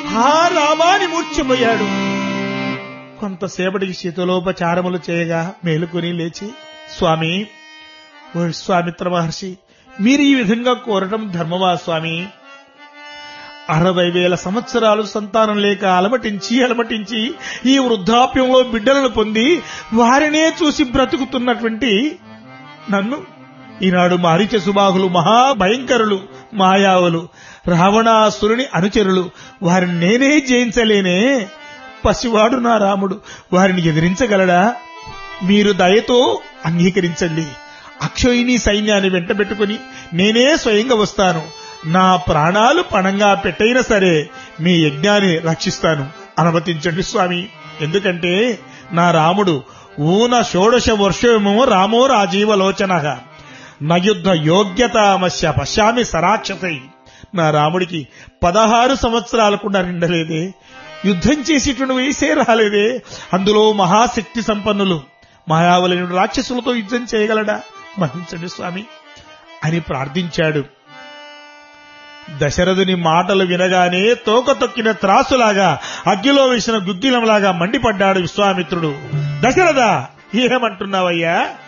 ఆ రామాని మూర్ఛపోయాడు కొంతసేపటికి శీతలోపచారములు చేయగా మేలుకొని లేచి స్వామి ఓ విశ్వామిత్ర మహర్షి మీరు ఈ విధంగా కోరటం ధర్మమా స్వామి అరవై వేల సంవత్సరాలు సంతానం లేక అలమటించి అలమటించి ఈ వృద్ధాప్యంలో బిడ్డలను పొంది వారినే చూసి బ్రతుకుతున్నటువంటి నన్ను ఈనాడు మారిచ సుబాహులు మహాభయంకరులు మాయావులు రావణాసురుని అనుచరులు వారిని నేనే జయించలేనే పసివాడు నా రాముడు వారిని ఎదిరించగలడా మీరు దయతో అంగీకరించండి అక్షయుని సైన్యాన్ని వెంటబెట్టుకుని నేనే స్వయంగా వస్తాను నా ప్రాణాలు పణంగా పెట్టైనా సరే మీ యజ్ఞాన్ని రక్షిస్తాను అనుమతించండి స్వామి ఎందుకంటే నా రాముడు ఊన షోడశ వర్షమో రామో రాజీవలోచనగా నయుద్ధ యోగ్యతామస్య పశ్యామి సరాక్షసై నా రాముడికి పదహారు సంవత్సరాలు కూడా నిండలేదే యుద్ధం చేసేటువంటి వయసే రాలేదే అందులో మహాశక్తి సంపన్నులు మాయావలయుడు రాక్షసులతో యుద్ధం చేయగలడా మహించండి స్వామి అని ప్రార్థించాడు దశరథుని మాటలు వినగానే తోక తొక్కిన త్రాసులాగా అగ్గిలో వేసిన గుగ్గిలంలాగా మండిపడ్డాడు విశ్వామిత్రుడు దశరథ ఏమంటున్నావయ్యా